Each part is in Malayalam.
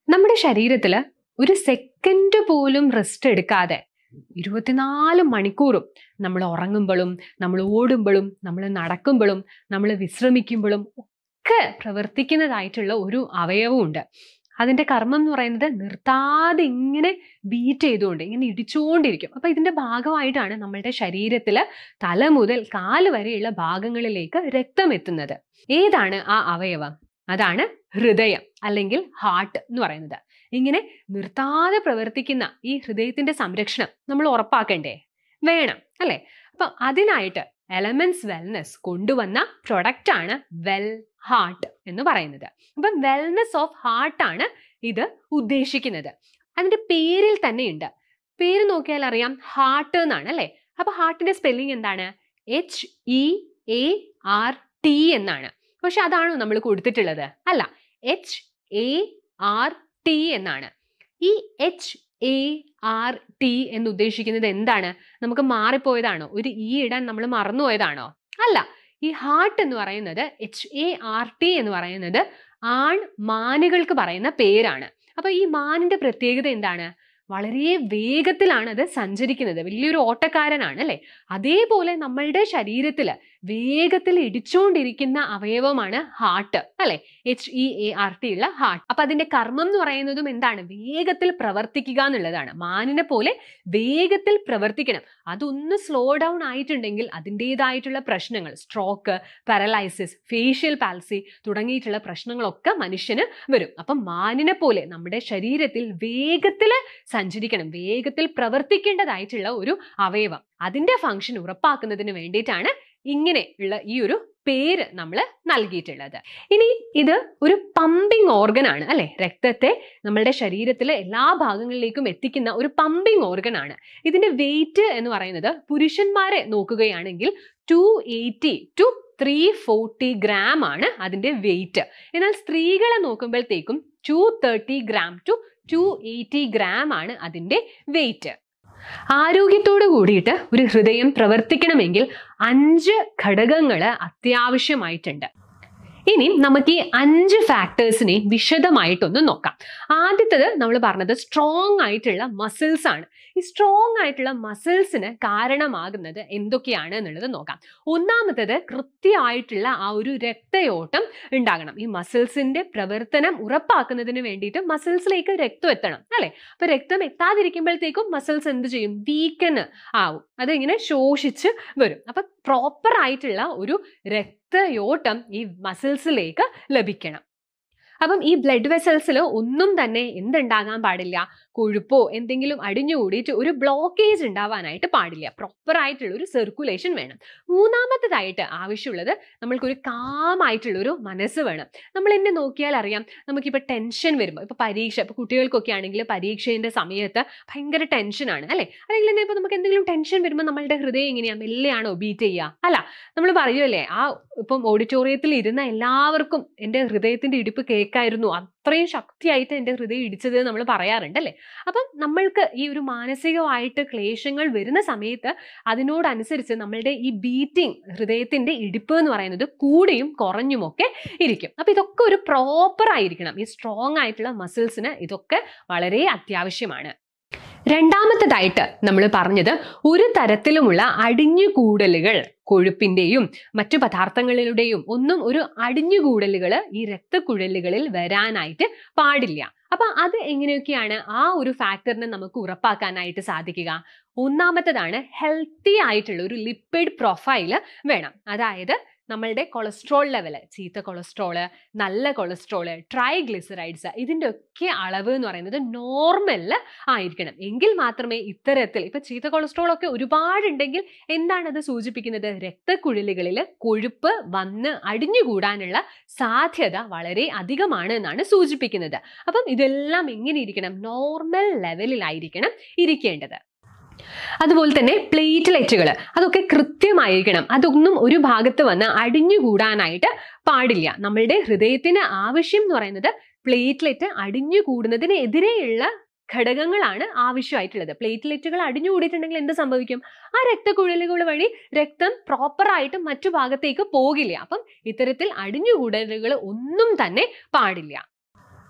നമ്മുടെ ശരീരത്തിൽ ഒരു സെക്കൻഡ് പോലും റെസ്റ്റ് എടുക്കാതെ ഇരുപത്തിനാല് മണിക്കൂറും നമ്മൾ ഉറങ്ങുമ്പോഴും നമ്മൾ ഓടുമ്പോഴും നമ്മൾ നടക്കുമ്പോഴും നമ്മൾ വിശ്രമിക്കുമ്പോഴും ഒക്കെ പ്രവർത്തിക്കുന്നതായിട്ടുള്ള ഒരു അവയവമുണ്ട് അതിന്റെ കർമ്മം എന്ന് പറയുന്നത് നിർത്താതെ ഇങ്ങനെ ബീറ്റ് ചെയ്തുകൊണ്ട് ഇങ്ങനെ ഇടിച്ചുകൊണ്ടിരിക്കും അപ്പൊ ഇതിന്റെ ഭാഗമായിട്ടാണ് നമ്മളുടെ ശരീരത്തിൽ തല മുതൽ കാല് വരെയുള്ള ഭാഗങ്ങളിലേക്ക് രക്തം എത്തുന്നത് ഏതാണ് ആ അവയവം അതാണ് ഹൃദയം അല്ലെങ്കിൽ ഹാർട്ട് എന്ന് പറയുന്നത് ഇങ്ങനെ നിർത്താതെ പ്രവർത്തിക്കുന്ന ഈ ഹൃദയത്തിന്റെ സംരക്ഷണം നമ്മൾ ഉറപ്പാക്കണ്ടേ വേണം അല്ലെ അപ്പൊ അതിനായിട്ട് എലമെന്റ്സ് വെൽനെസ് കൊണ്ടുവന്ന പ്രൊഡക്റ്റ് ആണ് വെൽ ഹാർട്ട് എന്ന് പറയുന്നത് അപ്പൊ വെൽനെസ് ഓഫ് ഹാർട്ട് ആണ് ഇത് ഉദ്ദേശിക്കുന്നത് അതിന്റെ പേരിൽ തന്നെ ഉണ്ട് പേര് നോക്കിയാൽ അറിയാം ഹാർട്ട് എന്നാണ് അല്ലെ അപ്പൊ ഹാർട്ടിന്റെ സ്പെല്ലിംഗ് എന്താണ് H E A R T എന്നാണ് പക്ഷെ അതാണോ നമ്മൾ കൊടുത്തിട്ടുള്ളത് അല്ല എച്ച് എ ആർ ടി എന്നാണ് ഈ എച്ച് എ ആർ ടി എന്ന് ഉദ്ദേശിക്കുന്നത് എന്താണ് നമുക്ക് മാറിപ്പോയതാണോ ഒരു ഇ ഇടാൻ നമ്മൾ മറന്നുപോയതാണോ അല്ല ഈ ഹാർട്ട് എന്ന് പറയുന്നത് എച്ച് എ ആർ ടി എന്ന് പറയുന്നത് ആൺ മാനുകൾക്ക് പറയുന്ന പേരാണ് അപ്പൊ ഈ മാനിന്റെ പ്രത്യേകത എന്താണ് വളരെ വേഗത്തിലാണ് അത് സഞ്ചരിക്കുന്നത് വലിയൊരു ഓട്ടക്കാരനാണ് അല്ലെ അതേപോലെ നമ്മളുടെ ശരീരത്തിൽ വേഗത്തിൽ ഇടിച്ചുകൊണ്ടിരിക്കുന്ന അവയവമാണ് ഹാർട്ട് അല്ലെ H E A R T ഉള്ള ഹാർട്ട് അപ്പൊ അതിന്റെ കർമ്മം എന്ന് പറയുന്നതും എന്താണ് വേഗത്തിൽ പ്രവർത്തിക്കുക എന്നുള്ളതാണ് മാനിനെ പോലെ വേഗത്തിൽ പ്രവർത്തിക്കണം അതൊന്ന് സ്ലോ ഡൗൺ ആയിട്ടുണ്ടെങ്കിൽ അതിൻ്റെതായിട്ടുള്ള പ്രശ്നങ്ങൾ സ്ട്രോക്ക് പാരലൈസിസ് ഫേഷ്യൽ പാൽസി തുടങ്ങിയിട്ടുള്ള പ്രശ്നങ്ങളൊക്കെ മനുഷ്യന് വരും അപ്പം മാനിനെ പോലെ നമ്മുടെ ശരീരത്തിൽ വേഗത്തിൽ സഞ്ചരിക്കണം വേഗത്തിൽ പ്രവർത്തിക്കേണ്ടതായിട്ടുള്ള ഒരു അവയവം അതിന്റെ ഫംഗ്ഷൻ ഉറപ്പാക്കുന്നതിന് വേണ്ടിയിട്ടാണ് ഇങ്ങനെ ഉള്ള ഈ ഒരു പേര് നമ്മൾ നൽകിയിട്ടുള്ളത് ഇനി ഇത് ഒരു പമ്പിങ് ഓർഗൻ ആണ് അല്ലെ രക്തത്തെ നമ്മളുടെ ശരീരത്തിലെ എല്ലാ ഭാഗങ്ങളിലേക്കും എത്തിക്കുന്ന ഒരു പമ്പിങ് ഓർഗൻ ആണ് ഇതിന്റെ വെയിറ്റ് എന്ന് പറയുന്നത് പുരുഷന്മാരെ നോക്കുകയാണെങ്കിൽ two eighty to three forty gram ആണ് അതിന്റെ വെയിറ്റ് എന്നാൽ സ്ത്രീകളെ നോക്കുമ്പോഴത്തേക്കും two thirty gram to two eighty gram ആണ് അതിന്റെ വെയിറ്റ് ആരോഗ്യത്തോട് കൂടിയിട്ട് ഒരു ഹൃദയം പ്രവർത്തിക്കണമെങ്കിൽ അഞ്ച് ഘടകങ്ങൾ അത്യാവശ്യമായിട്ടുണ്ട് ഇനി നമുക്ക് ഈ അഞ്ച് ഫാക്ടേഴ്സിനെ വിശദമായിട്ടൊന്ന് നോക്കാം ആദ്യത്തത് നമ്മൾ പറഞ്ഞത് സ്ട്രോങ് ആയിട്ടുള്ള മസിൽസ് ആണ് ഈ സ്ട്രോങ് ആയിട്ടുള്ള മസിൽസിന് കാരണമാകുന്നത് എന്തൊക്കെയാണ് എന്നുള്ളത് നോക്കാം ഒന്നാമത്തത് കൃത്യമായിട്ടുള്ള ആ ഒരു രക്തയോട്ടം ഉണ്ടാകണം ഈ മസിൽസിന്റെ പ്രവർത്തനം ഉറപ്പാക്കുന്നതിന് വേണ്ടിയിട്ട് മസിൽസിലേക്ക് രക്തം എത്തണം അല്ലെ അപ്പൊ രക്തം എത്താതിരിക്കുമ്പോഴത്തേക്കും മസിൽസ് എന്ത് ചെയ്യും വീക്കന് ആവും അത് ഇങ്ങനെ ശോഷിച്ച് വരും അപ്പൊ പ്രോപ്പർ ആയിട്ടുള്ള ഒരു രക്തയോട്ടം ഈ മസിൽസിലേക്ക് ലഭിക്കണം അപ്പം ഈ ബ്ലഡ് വെസൽസിൽ ഒന്നും തന്നെ എന്തുണ്ടാകാൻ പാടില്ല കൊഴുപ്പോ എന്തെങ്കിലും അടിഞ്ഞുകൂടിയിട്ട് ഒരു ബ്ലോക്കേജ് ഉണ്ടാവാനായിട്ട് പാടില്ല പ്രോപ്പർ ആയിട്ടുള്ള ഒരു സർക്കുലേഷൻ വേണം മൂന്നാമത്തേതായിട്ട് ആവശ്യമുള്ളത് നമ്മൾക്കൊരു കാമായിട്ടുള്ള ഒരു മനസ്സ് വേണം നമ്മൾ എന്നെ നോക്കിയാൽ അറിയാം നമുക്കിപ്പോൾ ടെൻഷൻ വരുമ്പോൾ ഇപ്പോൾ പരീക്ഷ ഇപ്പോൾ കുട്ടികൾക്കൊക്കെ ആണെങ്കിൽ പരീക്ഷേൻ്റെ സമയത്ത് ഭയങ്കര ടെൻഷനാണ് അല്ലേ അല്ലെങ്കിൽ തന്നെ ഇപ്പോൾ നമുക്ക് എന്തെങ്കിലും ടെൻഷൻ വരുമ്പോൾ നമ്മളുടെ ഹൃദയം എങ്ങനെയാണ് മെല്ലെയാണോ ബീറ്റ് ചെയ്യുക അല്ല നമ്മൾ പറയുമല്ലേ ആ ഇപ്പം ഓഡിറ്റോറിയത്തിൽ ഇരുന്ന എല്ലാവർക്കും എൻ്റെ ഹൃദയത്തിൻ്റെ ഇടിപ്പ് കേൾക്കായിരുന്നു അത്രയും ശക്തിയായിട്ട് എൻ്റെ ഹൃദയം ഇടിച്ചത് നമ്മൾ പറയാറുണ്ട് അല്ലേ അപ്പം നമ്മൾക്ക് ഈ ഒരു മാനസികമായിട്ട് ക്ലേശങ്ങൾ വരുന്ന സമയത്ത് അതിനോടനുസരിച്ച് നമ്മളുടെ ഈ ബീറ്റിംഗ് ഹൃദയത്തിൻ്റെ ഇടിപ്പ് എന്ന് പറയുന്നത് കൂടിയും കുറഞ്ഞുമൊക്കെ ഇരിക്കും അപ്പം ഇതൊക്കെ ഒരു പ്രോപ്പർ ആയിരിക്കണം ഈ സ്ട്രോങ് ആയിട്ടുള്ള മസിൽസിന് ഇതൊക്കെ വളരെ അത്യാവശ്യമാണ് രണ്ടാമത്തേതായിട്ട് നമ്മൾ പറഞ്ഞത് ഒരു തരത്തിലുമുള്ള അടിഞ്ഞുകൂടലുകൾ കൊഴുപ്പിന്റെയും മറ്റു പദാർത്ഥങ്ങളുടെയും ഒന്നും ഒരു അടിഞ്ഞുകൂടലുകൾ ഈ രക്തക്കുഴലുകളിൽ വരാനായിട്ട് പാടില്ല അപ്പൊ അത് എങ്ങനെയൊക്കെയാണ് ആ ഒരു ഫാക്ടറിനെ നമുക്ക് ഉറപ്പാക്കാനായിട്ട് സാധിക്കുക ഒന്നാമത്തതാണ് ഹെൽത്തി ആയിട്ടുള്ള ഒരു ലിപ്പിഡ് പ്രൊഫൈല് വേണം അതായത് നമ്മളുടെ കൊളസ്ട്രോൾ ലെവല് ചീത്ത കൊളസ്ട്രോള് നല്ല കൊളസ്ട്രോള് ട്രൈഗ്ലിസറൈഡ്സ് ഇതിൻ്റെ ഒക്കെ അളവ് എന്ന് പറയുന്നത് നോർമലിൽ ആയിരിക്കണം എങ്കിൽ മാത്രമേ ഇത്തരത്തിൽ ഇപ്പൊ ചീത്ത കൊളസ്ട്രോൾ ഒക്കെ ഒരുപാടുണ്ടെങ്കിൽ എന്താണ് അത് സൂചിപ്പിക്കുന്നത് രക്തക്കുഴലുകളിൽ കൊഴുപ്പ് വന്ന് അടിഞ്ഞുകൂടാനുള്ള സാധ്യത വളരെ അധികമാണ് എന്നാണ് സൂചിപ്പിക്കുന്നത് അപ്പം ഇതെല്ലാം എങ്ങനെ ഇരിക്കണം നോർമൽ ലെവലിലായിരിക്കണം ഇരിക്കേണ്ടത് അതുപോലെ തന്നെ പ്ലേറ്റ്ലെറ്റുകൾ അതൊക്കെ കൃത്യമായിരിക്കണം അതൊന്നും ഒരു ഭാഗത്ത് വന്ന് അടിഞ്ഞുകൂടാനായിട്ട് പാടില്ല നമ്മളുടെ ഹൃദയത്തിന് ആവശ്യം എന്ന് പറയുന്നത് പ്ലേറ്റ്ലെറ്റ് അടിഞ്ഞുകൂടുന്നതിനെതിരെയുള്ള ഘടകങ്ങളാണ് ആവശ്യമായിട്ടുള്ളത് പ്ലേറ്റ്ലെറ്റുകൾ അടിഞ്ഞുകൂടിയിട്ടുണ്ടെങ്കിൽ എന്ത് സംഭവിക്കും ആ രക്തക്കുഴലുകൾ വഴി രക്തം പ്രോപ്പറായിട്ട് മറ്റു ഭാഗത്തേക്ക് പോകില്ല അപ്പം ഇത്തരത്തിൽ അടിഞ്ഞുകൂടലുകൾ ഒന്നും തന്നെ പാടില്ല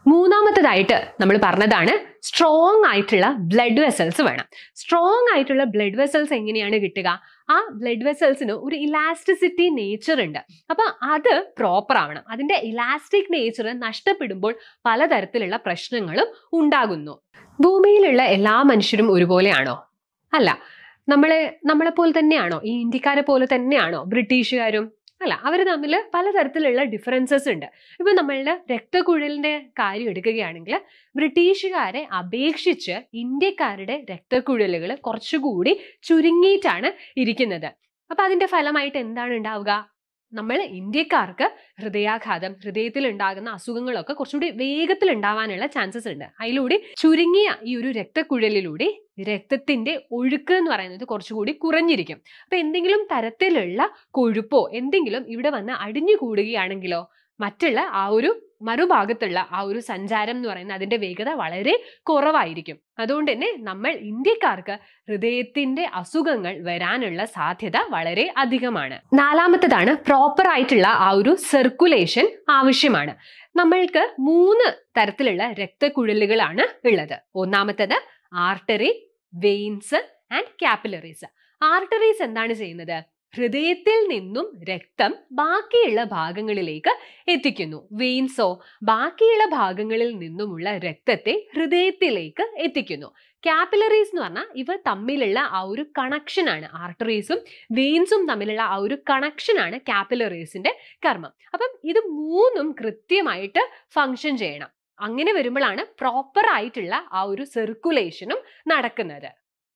മൂന്നാമത്തതായിട്ട് നമ്മൾ പറഞ്ഞതാണ് സ്ട്രോങ് ആയിട്ടുള്ള ബ്ലഡ് വെസൽസ് വേണം സ്ട്രോങ് ആയിട്ടുള്ള ബ്ലഡ് വെസൽസ് എങ്ങനെയാണ് കിട്ടുക ആ ബ്ലഡ് വെസൽസിന് ഒരു ഇലാസ്റ്റിസിറ്റി നേച്ചർ ഉണ്ട് അപ്പൊ അത് പ്രോപ്പർ ആവണം അതിന്റെ ഇലാസ്റ്റിക് നേച്ചർ നഷ്ടപ്പെടുമ്പോൾ പലതരത്തിലുള്ള പ്രശ്നങ്ങളും ഉണ്ടാകുന്നു ഭൂമിയിലുള്ള എല്ലാ മനുഷ്യരും ഒരുപോലെയാണോ അല്ല നമ്മളെ നമ്മളെ പോലെ തന്നെയാണോ ഈ ഇന്ത്യക്കാരെ പോലെ തന്നെയാണോ ബ്രിട്ടീഷുകാരും അല്ല അവർ തമ്മിൽ പലതരത്തിലുള്ള ഡിഫറൻസസ് ഉണ്ട് ഇപ്പൊ നമ്മളുടെ രക്തക്കുഴലിന്റെ കാര്യം എടുക്കുകയാണെങ്കിൽ ബ്രിട്ടീഷുകാരെ അപേക്ഷിച്ച് ഇന്ത്യക്കാരുടെ രക്തക്കുഴലുകൾ കുറച്ചുകൂടി ചുരുങ്ങിയിട്ടാണ് ഇരിക്കുന്നത് അപ്പൊ അതിന്റെ ഫലമായിട്ട് എന്താണ് ഉണ്ടാവുക നമ്മൾ ഇന്ത്യക്കാർക്ക് ഹൃദയാഘാതം ഹൃദയത്തിൽ ഉണ്ടാകുന്ന അസുഖങ്ങളൊക്കെ കുറച്ചുകൂടി വേഗത്തിൽ ഉണ്ടാവാനുള്ള ചാൻസസ് ഉണ്ട് അതിലൂടെ ചുരുങ്ങിയ ഈ ഒരു രക്തക്കുഴലിലൂടെ രക്തത്തിന്റെ ഒഴുക്ക് എന്ന് പറയുന്നത് കുറച്ചുകൂടി കുറഞ്ഞിരിക്കും അപ്പൊ എന്തെങ്കിലും തരത്തിലുള്ള കൊഴുപ്പോ എന്തെങ്കിലും ഇവിടെ വന്ന് അടിഞ്ഞു കൂടുകയാണെങ്കിലോ മറ്റുള്ള ആ ഒരു മറുഭാഗത്തുള്ള ആ ഒരു സഞ്ചാരം എന്ന് പറയുന്ന അതിന്റെ വേഗത വളരെ കുറവായിരിക്കും അതുകൊണ്ട് തന്നെ നമ്മൾ ഇന്ത്യക്കാർക്ക് ഹൃദയത്തിന്റെ അസുഖങ്ങൾ വരാനുള്ള സാധ്യത വളരെ അധികമാണ് നാലാമത്തതാണ് പ്രോപ്പർ ആയിട്ടുള്ള ആ ഒരു സർക്കുലേഷൻ ആവശ്യമാണ് നമ്മൾക്ക് മൂന്ന് തരത്തിലുള്ള രക്തക്കുഴലുകളാണ് ഉള്ളത് ഒന്നാമത്തത് artery veins and capillaries arteries എന്താണ് ചെയ്യുന്നത് ഹൃദയത്തിൽ നിന്നും രക്തം ബാക്കിയുള്ള ഭാഗങ്ങളിലേക്ക് എത്തിക്കുന്നു വെയിൻസോ ബാക്കിയുള്ള ഭാഗങ്ങളിൽ നിന്നുമുള്ള രക്തത്തെ ഹൃദയത്തിലേക്ക് എത്തിക്കുന്നു കാപ്പിലറീസ് എന്ന് പറഞ്ഞാൽ ഇവ തമ്മിലുള്ള ആ ഒരു കണക്ഷൻ ആണ് ആർട്ടറീസും വെയിൻസും തമ്മിലുള്ള ആ ഒരു കണക്ഷൻ ആണ് കാപ്പിലറീസിന്റെ കർമ്മം അപ്പം ഇത് മൂന്നും കൃത്യമായിട്ട് ഫങ്ഷൻ ചെയ്യണം അങ്ങനെ വരുമ്പോഴാണ് പ്രോപ്പർ ആയിട്ടുള്ള ആ ഒരു സർക്കുലേഷനും നടക്കുന്നത്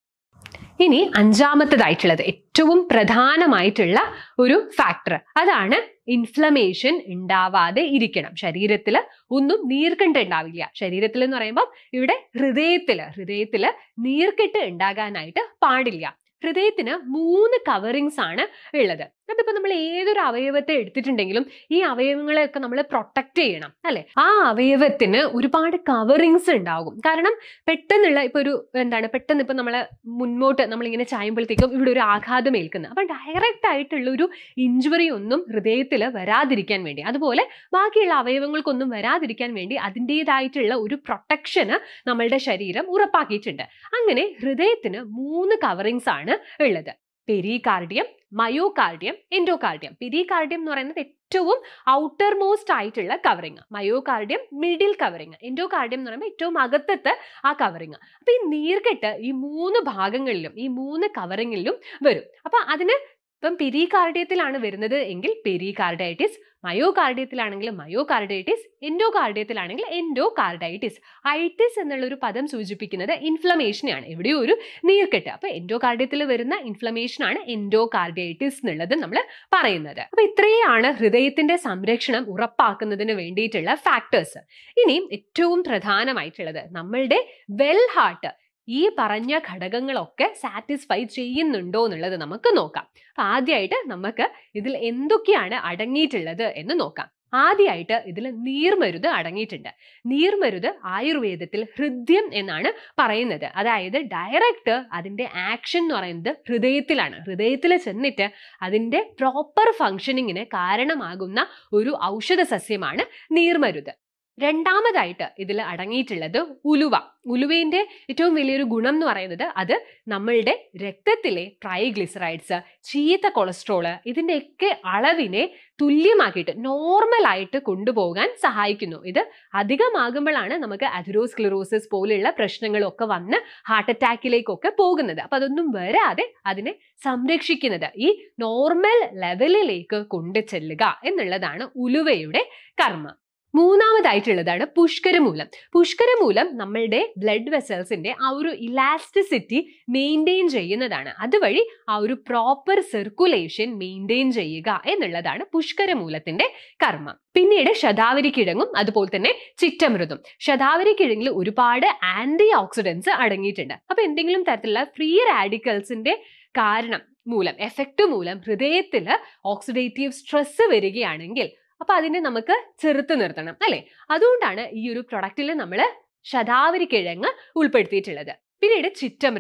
ഇനി അഞ്ചാമത്തതായിട്ടുള്ളത് ഏറ്റവും പ്രധാനമായിട്ടുള്ള ഒരു ഫാക്ടർ അതാണ് ഇൻഫ്ലമേഷൻ ഉണ്ടാവാതെ ഇരിക്കണം ശരീരത്തിൽ ഒന്നും നീർക്കെട്ട് ഉണ്ടാവില്ല ശരീരത്തിൽ എന്ന് പറയുമ്പോൾ ഇവിടെ ഹൃദയത്തില് ഹൃദയത്തില് നീർക്കെട്ട് ഉണ്ടാകാനായിട്ട് പാടില്ല ഹൃദയത്തിന് മൂന്ന് കവറിങ്സ് ആണ് ഉള്ളത് അതിപ്പോ നമ്മൾ ഏതൊരു അവയവത്തെ എടുത്തിട്ടുണ്ടെങ്കിലും ഈ അവയവങ്ങളെയൊക്കെ നമ്മൾ പ്രൊട്ടക്ട് ചെയ്യണം അല്ലെ ആ അവയവത്തിന് ഒരുപാട് കവറിങ്സ് ഉണ്ടാകും കാരണം പെട്ടെന്നുള്ള ഇപ്പൊ ഒരു എന്താണ് പെട്ടെന്ന് ഇപ്പൊ നമ്മളെ മുന്നോട്ട് നമ്മളിങ്ങനെ ചായുമ്പോഴത്തേക്കും ഇവിടെ ഒരു ആഘാതം ഏൽക്കുന്നത് അപ്പൊ ഡയറക്റ്റ് ആയിട്ടുള്ള ഒരു ഇഞ്ചുറി ഒന്നും ഹൃദയത്തിൽ വരാതിരിക്കാൻ വേണ്ടി അതുപോലെ ബാക്കിയുള്ള അവയവങ്ങൾക്കൊന്നും വരാതിരിക്കാൻ വേണ്ടി അതിൻ്റെതായിട്ടുള്ള ഒരു പ്രൊട്ടക്ഷന് നമ്മളുടെ ശരീരം ഉറപ്പാക്കിയിട്ടുണ്ട് അങ്ങനെ ഹൃദയത്തിന് മൂന്ന് കവറിങ്സ് ആണ് ഉള്ളത് പെരികാർഡിയം മയോകാർഡിയം എൻഡോകാർഡിയം പെരികാർഡിയം എന്ന് പറയുന്നത് ഏറ്റവും ഔട്ടർ മോസ്റ്റ് ആയിട്ടുള്ള covering myocardium middle covering endocardium എന്ന് പറയുമ്പോൾ ഏറ്റവും അകത്തത്തെ ആ കവറിങ് അപ്പൊ ഈ നീർക്കെട്ട് ഈ മൂന്ന് ഭാഗങ്ങളിലും ഈ മൂന്ന് കവറിങ്ങിലും വരും അപ്പൊ അതിന് ഇപ്പം പെരികാർഡിയത്തിലാണ് വരുന്നത് എങ്കിൽ പെരികാർഡൈറ്റിസ് മയോകാർഡിയത്തിലാണെങ്കിൽ മയോകാർഡൈറ്റിസ് എൻഡോകാർഡിയത്തിലാണെങ്കിൽ എൻഡോകാർഡൈറ്റിസ് ഐറ്റിസ് എന്നുള്ള ഒരു പദം സൂചിപ്പിക്കുന്നത് ഇൻഫ്ലമേഷനെയാണ് എവിടെയോ ഒരു നീർക്കെട്ട് അപ്പൊ എൻഡോകാർഡിയത്തിൽ വരുന്ന ഇൻഫ്ലമേഷൻ ആണ് എൻഡോകാർഡൈറ്റിസ് എന്നുള്ളത് നമ്മൾ പറയുന്നത് അപ്പൊ ഇത്രയാണ് ഹൃദയത്തിന്റെ സംരക്ഷണം ഉറപ്പാക്കുന്നതിന് വേണ്ടിയിട്ടുള്ള ഫാക്ടേഴ്സ് ഇനിയും ഏറ്റവും പ്രധാനമായിട്ടുള്ളത് നമ്മളുടെ വെൽ ഹാർട്ട് ഈ പറഞ്ഞ ഘടകങ്ങളൊക്കെ സാറ്റിസ്ഫൈ ചെയ്യുന്നുണ്ടോ എന്നുള്ളത് നമുക്ക് നോക്കാം അപ്പൊ ആദ്യമായിട്ട് നമുക്ക് ഇതിൽ എന്തൊക്കെയാണ് അടങ്ങിയിട്ടുള്ളത് എന്ന് നോക്കാം ആദ്യമായിട്ട് ഇതിൽ നീർമരുത് അടങ്ങിയിട്ടുണ്ട് നീർമരുത് ആയുർവേദത്തിൽ ഹൃദ്യം എന്നാണ് പറയുന്നത് അതായത് ഡയറക്റ്റ് അതിന്റെ ആക്ഷൻ എന്ന് പറയുന്നത് ഹൃദയത്തിലാണ് ഹൃദയത്തിൽ ചെന്നിട്ട് അതിന്റെ പ്രോപ്പർ ഫങ്ഷനിങ്ങിന് കാരണമാകുന്ന ഒരു ഔഷധ സസ്യമാണ് നീർമരുത് രണ്ടാമതായിട്ട് ഇതിൽ അടങ്ങിയിട്ടുള്ളത് ഉലുവ ഉലുവേന്റെ ഏറ്റവും വലിയൊരു ഗുണം എന്ന് പറയുന്നത് അത് നമ്മളുടെ രക്തത്തിലെ ട്രൈഗ്ലിസറൈഡ്സ് ചീത്ത കൊളസ്ട്രോള് ഇതിൻ്റെയൊക്കെ അളവിനെ തുല്യമാക്കിയിട്ട് നോർമൽ ആയിട്ട് കൊണ്ടുപോകാൻ സഹായിക്കുന്നു ഇത് അധികമാകുമ്പോഴാണ് നമുക്ക് അഥിറോസ്ക്ലിറോസിസ് പോലെയുള്ള പ്രശ്നങ്ങളൊക്കെ വന്ന് ഹാർട്ട് അറ്റാക്കിലേക്കൊക്കെ പോകുന്നത് അപ്പൊ അതൊന്നും വരാതെ അതിനെ സംരക്ഷിക്കുന്നത് ഈ നോർമൽ ലെവലിലേക്ക് കൊണ്ടു ചെല്ലുക എന്നുള്ളതാണ് ഉലുവയുടെ കർമ്മം മൂന്നാമതായിട്ടുള്ളതാണ് പുഷ്കരമൂലം പുഷ്കരമൂലം നമ്മളുടെ ബ്ലഡ് വെസൽസിന്റെ ആ ഒരു ഇലാസ്റ്റിസിറ്റി മെയിൻറ്റെയിൻ ചെയ്യുന്നതാണ് അതുവഴി ആ ഒരു പ്രോപ്പർ സർക്കുലേഷൻ മെയിൻറ്റെയിൻ ചെയ്യുക എന്നുള്ളതാണ് പുഷ്കരമൂലത്തിന്റെ കർമ്മം പിന്നീട് ശതാവരി കിഴങ്ങും അതുപോലെ തന്നെ ചിറ്റമൃതും ശതാവരി കിഴങ്ങിൽ ഒരുപാട് ആന്റി ഓക്സിഡൻസ് അടങ്ങിയിട്ടുണ്ട് അപ്പൊ എന്തെങ്കിലും തരത്തിലുള്ള ഫ്രീ റാഡിക്കൽസിന്റെ കാരണം മൂലം എഫക്റ്റ് മൂലം ഹൃദയത്തിൽ ഓക്സിഡേറ്റീവ് സ്ട്രെസ് വരികയാണെങ്കിൽ അപ്പൊ അതിനെ നമുക്ക് ചെറുത്ത് നിർത്തണം അല്ലെ അതുകൊണ്ടാണ് ഈ ഒരു പ്രൊഡക്റ്റിൽ നമ്മൾ ശതാവരി കിഴങ്ങ് ഉൾപ്പെടുത്തിയിട്ടുള്ളത് പിന്നീട് ചിറ്റമൃത്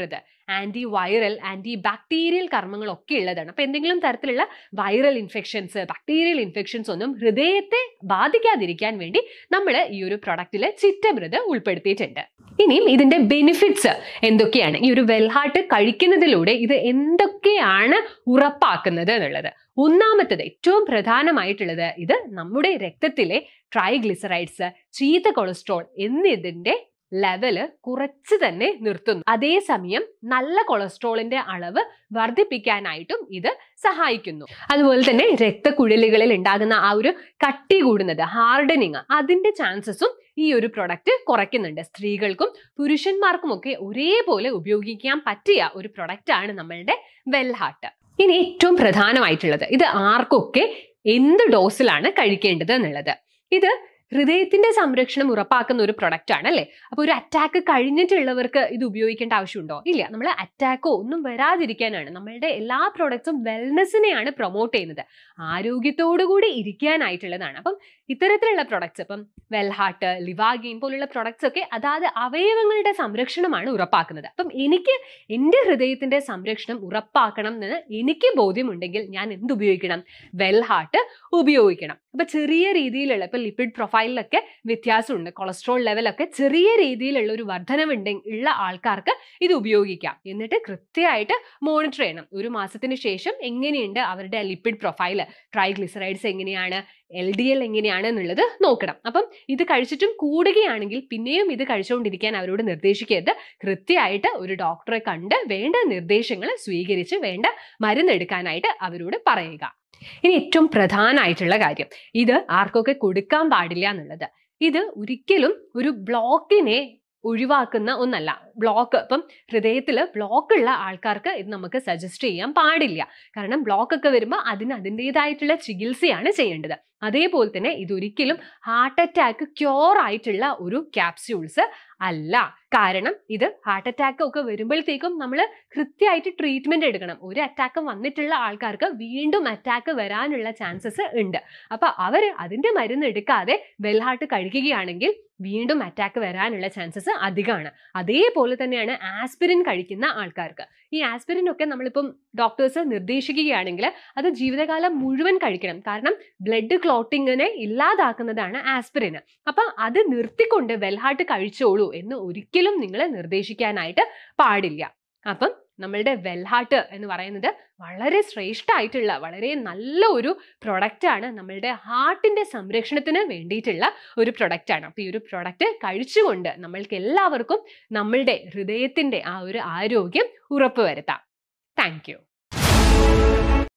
ആന്റി വൈറൽ ആന്റി ബാക്ടീരിയൽ കർമ്മങ്ങളൊക്കെ ഉള്ളതാണ് അപ്പൊ എന്തെങ്കിലും തരത്തിലുള്ള വൈറൽ ഇൻഫെക്ഷൻസ് ബാക്ടീരിയൽ ഇൻഫെക്ഷൻസ് ഒന്നും ഹൃദയത്തെ ബാധിക്കാതിരിക്കാൻ വേണ്ടി നമ്മൾ ഈ ഒരു പ്രൊഡക്റ്റിൽ ചിറ്റമൃത് ഉൾപ്പെടുത്തിയിട്ടുണ്ട് ഇനിയും ഇതിന്റെ ബെനിഫിറ്റ്സ് എന്തൊക്കെയാണ് ഈ ഒരു വെൽഹാർട്ട് കഴിക്കുന്നതിലൂടെ ഇത് എന്തൊക്കെയാണ് ഉറപ്പാക്കുന്നത് എന്നുള്ളത് ഒന്നാമത്തത് ഏറ്റവും പ്രധാനമായിട്ടുള്ളത് ഇത് നമ്മുടെ രക്തത്തിലെ ട്രൈഗ്ലിസറൈഡ്സ് ചീത്ത കൊളസ്ട്രോൾ എന്നിതിന്റെ ലെവല് കുറച്ച് തന്നെ നിർത്തുന്നു അതേസമയം നല്ല കൊളസ്ട്രോളിന്റെ അളവ് വർദ്ധിപ്പിക്കാനായിട്ടും ഇത് സഹായിക്കുന്നു അതുപോലെ തന്നെ രക്തക്കുഴലുകളിൽ ഉണ്ടാകുന്ന ആ ഒരു കട്ടി കൂടുന്നത് ഹാർഡനിങ് അതിന്റെ ചാൻസസും ഈ ഒരു പ്രൊഡക്റ്റ് കുറയ്ക്കുന്നുണ്ട് സ്ത്രീകൾക്കും പുരുഷന്മാർക്കും ഒക്കെ ഒരേപോലെ ഉപയോഗിക്കാൻ പറ്റിയ ഒരു പ്രൊഡക്റ്റ് ആണ് നമ്മളുടെ വെൽഹാർട്ട് ഇനി ഏറ്റവും പ്രധാനമായിട്ടുള്ളത് ഇത് ആർക്കൊക്കെ എന്ത് ഡോസിലാണ് കഴിക്കേണ്ടത് എന്നുള്ളത് ഇത് ഹൃദയത്തിന്റെ സംരക്ഷണം ഉറപ്പാക്കുന്ന ഒരു പ്രൊഡക്റ്റ് ആണ് അല്ലേ അപ്പൊ ഒരു അറ്റാക്ക് കഴിഞ്ഞിട്ടുള്ളവർക്ക് ഇത് ഉപയോഗിക്കേണ്ട ആവശ്യമുണ്ടോ ഇല്ല നമ്മൾ അറ്റാക്കോ ഒന്നും വരാതിരിക്കാനാണ് നമ്മളുടെ എല്ലാ പ്രോഡക്ട്സും വെൽനെസ്സിനെയാണ് പ്രൊമോട്ട് ചെയ്യുന്നത് ആരോഗ്യത്തോടുകൂടി ഇരിക്കാനായിട്ടുള്ളതാണ് അപ്പം ഇത്തരത്തിലുള്ള പ്രൊഡക്ട്സ് ഇപ്പം വെൽഹാർട്ട് ലിവാഗീൻ പോലുള്ള പ്രൊഡക്ട്സ് ഒക്കെ അതാത് അവയവങ്ങളുടെ സംരക്ഷണമാണ് ഉറപ്പാക്കുന്നത് അപ്പം എനിക്ക് എൻ്റെ ഹൃദയത്തിന്റെ സംരക്ഷണം ഉറപ്പാക്കണം എന്ന് എനിക്ക് ബോധ്യമുണ്ടെങ്കിൽ ഞാൻ എന്ത് ഉപയോഗിക്കണം വെൽഹാർട്ട് ഉപയോഗിക്കണം അപ്പൊ ചെറിയ രീതിയിലുള്ള ഇപ്പൊ ലിപ്പിഡ് പ്രൊഫൈലിലൊക്കെ വ്യത്യാസമുണ്ട് കൊളസ്ട്രോൾ ലെവലൊക്കെ ചെറിയ രീതിയിലുള്ള ഒരു വർധനവുണ്ടെ ഉള്ള ആൾക്കാർക്ക് ഇത് ഉപയോഗിക്കാം എന്നിട്ട് കൃത്യമായിട്ട് മോണിറ്റർ ചെയ്യണം ഒരു മാസത്തിന് ശേഷം എങ്ങനെയുണ്ട് അവരുടെ ലിപ്പിഡ് പ്രൊഫൈൽ ട്രൈഗ്ലിസറൈഡ്സ് എങ്ങനെയാണ് എൽ ഡി എൽ എങ്ങനെയാണ് എന്നുള്ളത് നോക്കണം അപ്പം ഇത് കഴിച്ചിട്ടും കൂടുകയാണെങ്കിൽ പിന്നെയും ഇത് കഴിച്ചുകൊണ്ടിരിക്കാൻ അവരോട് നിർദ്ദേശിക്കരുത് കൃത്യമായിട്ട് ഒരു ഡോക്ടറെ കണ്ട് വേണ്ട നിർദ്ദേശങ്ങൾ സ്വീകരിച്ച് വേണ്ട മരുന്നെടുക്കാനായിട്ട് അവരോട് പറയുക ഇനി ഏറ്റവും പ്രധാനമായിട്ടുള്ള കാര്യം ഇത് ആർക്കൊക്കെ കൊടുക്കാൻ പാടില്ല എന്നുള്ളത് ഇത് ഒരിക്കലും ഒരു ബ്ലോക്കിനെ ഒഴിവാക്കുന്ന ഒന്നല്ല ബ്ലോക്ക് ഇപ്പം ഹൃദയത്തിൽ ബ്ലോക്ക് ഉള്ള ആൾക്കാർക്ക് ഇത് നമുക്ക് സജസ്റ്റ് ചെയ്യാൻ പാടില്ല കാരണം ബ്ലോക്ക് ഒക്കെ വരുമ്പോൾ അതിന് അതിൻ്റെതായിട്ടുള്ള ചികിത്സയാണ് ചെയ്യേണ്ടത് അതേപോലെ തന്നെ ഇതൊരിക്കലും ഹാർട്ട് അറ്റാക്ക് ക്യോർ ആയിട്ടുള്ള ഒരു ക്യാപ്സ്യൂൾസ് അല്ല കാരണം ഇത് ഹാർട്ട് അറ്റാക്ക് ഒക്കെ വരുമ്പോഴത്തേക്കും നമ്മൾ കൃത്യമായിട്ട് ട്രീറ്റ്മെന്റ് എടുക്കണം ഒരു അറ്റാക്ക് വന്നിട്ടുള്ള ആൾക്കാർക്ക് വീണ്ടും അറ്റാക്ക് വരാനുള്ള ചാൻസസ് ഉണ്ട് അപ്പൊ അവർ അതിന്റെ മരുന്ന് എടുക്കാതെ വെൽഹാർട്ട് കഴിക്കുകയാണെങ്കിൽ വീണ്ടും അറ്റാക്ക് വരാനുള്ള ചാൻസസ് അധികമാണ് അതേപോലെ തന്നെയാണ് ആസ്പിരിൻ കഴിക്കുന്ന ആൾക്കാർക്ക് ഈ ആസ്പിരിൻ ഒക്കെ നമ്മളിപ്പം ഡോക്ടേഴ്സ് നിർദ്ദേശിക്കുകയാണെങ്കിൽ അത് ജീവിതകാലം മുഴുവൻ കഴിക്കണം കാരണം ബ്ലഡ് ക്ലോട്ടിങ്ങിനെ ഇല്ലാതാക്കുന്നതാണ് ആസ്പിരിൻ അപ്പൊ അത് നിർത്തിക്കൊണ്ട് വെൽഹാർട്ട് കഴിച്ചോളൂ എന്ന് ഒരിക്കലും നിങ്ങൾ നിർദ്ദേശിക്കാനായിട്ട് പാടില്ല അപ്പം നമ്മളുടെ വെൽഹാർട്ട് എന്ന് പറയുന്നത് വളരെ ശ്രേഷ്ഠമായിട്ടുള്ള വളരെ നല്ല ഒരു പ്രൊഡക്റ്റ് ആണ് നമ്മളുടെ ഹാർട്ടിന്റെ സംരക്ഷണത്തിന് വേണ്ടിയിട്ടുള്ള ഒരു പ്രൊഡക്റ്റ് ആണ് അപ്പൊ ഈ ഒരു പ്രൊഡക്റ്റ് കഴിച്ചുകൊണ്ട് നമ്മൾക്ക് എല്ലാവർക്കും നമ്മളുടെ ഹൃദയത്തിന്റെ ആ ഒരു ആരോഗ്യം ഉറപ്പുവരുത്താം താങ്ക് യു